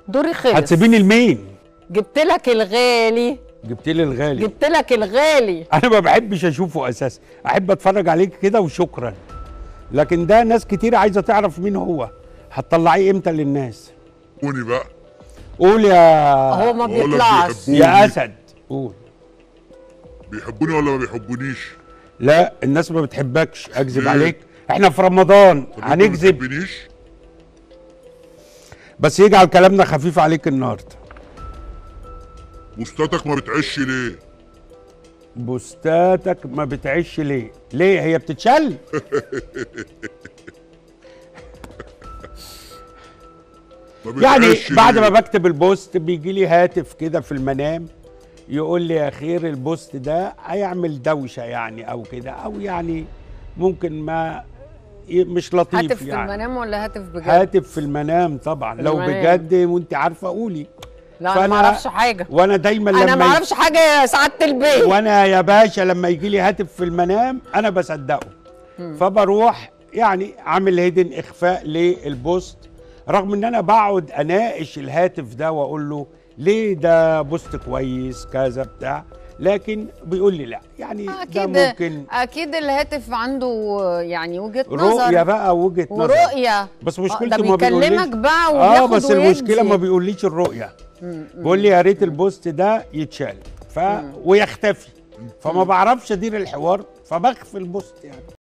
دوري خلص هتسيبيني لمين جبت لك الغالي جبت لي الغالي جبت لك الغالي انا ما بحبش اشوفه اساسا احب اتفرج عليك كده وشكرا لكن ده ناس كتير عايزه تعرف مين هو هتطلعيه امتى للناس قوني بقى قول يا هو ما بقول لك بيطلعش بيحبوه. يا اسد قول بيحبوني ولا ما بيحبونيش لا الناس ما بتحبكش اكذب ليه؟ عليك احنا في رمضان طب انت ما هنكذب بتحبنيش بس يجعل كلامنا خفيف عليك النهارده بوستاتك ما بتعش ليه بوستاتك ما بتعيش ليه ليه هي بتتشل ما يعني بتعش بعد ليه؟ ما بكتب البوست بيجي لي هاتف كده في المنام يقول لي يا خير البوست ده هيعمل دوشه يعني او كده او يعني ممكن ما ي- مش لطيف هاتف في يعني المنام ولا هاتف بجد هاتف في المنام طبعا لو المنام. بجد وانت عارفه قولي لا انا ما فأنا- اعرفش حاجه وانا دايما انا لما ما ي- اعرفش حاجه يا سعاده البيت وانا يا باشا لما يجي لي هاتف في المنام انا بصدقه فبروح يعني عامل هيدن اخفاء للبوست رغم ان انا بقعد اناقش الهاتف ده واقول له ليه ده بوست كويس كذا بتاع لكن بيقول لي لا يعني ده اكيد ممكن اكيد الهاتف عنده يعني وجهه نظر رؤيه بقى وجهه نظر ورؤيه بس آه، مشكلته ده ما بيقوليش بيكلمك بقى اه وبياخد بس المشكله ويدي. ما بيقوليش الرؤيه بيقول لي يا ريت البوست ده يتشال ف ويختفي فما بعرفش ادير الحوار فبخفي البوست يعني